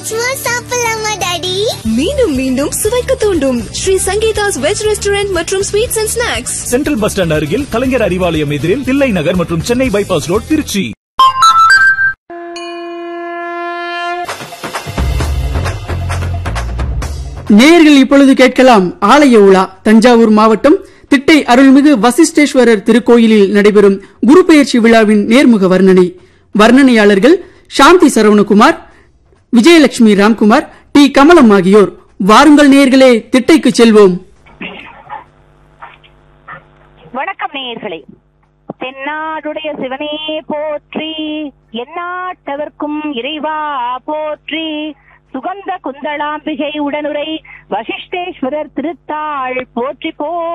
சுவா சாப்பிடலாமா டாடி மீண்டும் மீண்டும் சுவைக்க தூண்டும் ஸ்ரீ சங்கீதாஸ் வெஜ் ரெஸ்டாரண்ட் மற்றும் sweets and snacks central bus stand அருகில் கலைஞர் அறிவாலயம் எதிரில் தில்லை நகர் மற்றும் சென்னை பைபாஸ் ரோட் திருச்சி நேயர்கள் இப்பொழுது கேட்கலாம் ஆலய உலா தஞ்சாவூர் மாவட்டம் திட்டை அருள்மிகு வசிஷ்டேஸ்வரர் திருக்கோயிலில் நடைபெறும் குரு பெயர்ச்சி விழாவின் நேர்முக வர்ணனை வர்ணனையாளர்கள் சாந்தி சரவணகுமார் விஜயலட்சுமி ராம்குமார் டி கமலம் ஆகியோர் வாருங்கள் நேயர்களே திட்டைக்கு செல்வோம் வணக்கம் நேயர்களே தென்னாடுடைய சிவனே போற்றி எந்நாட்டவர்க்கும் இறைவா போற்றி சுகந்த குந்தளாம்பிகை உடனுரை வசிஷ்டேஸ்வரர் திருத்தாள் போற்றி போ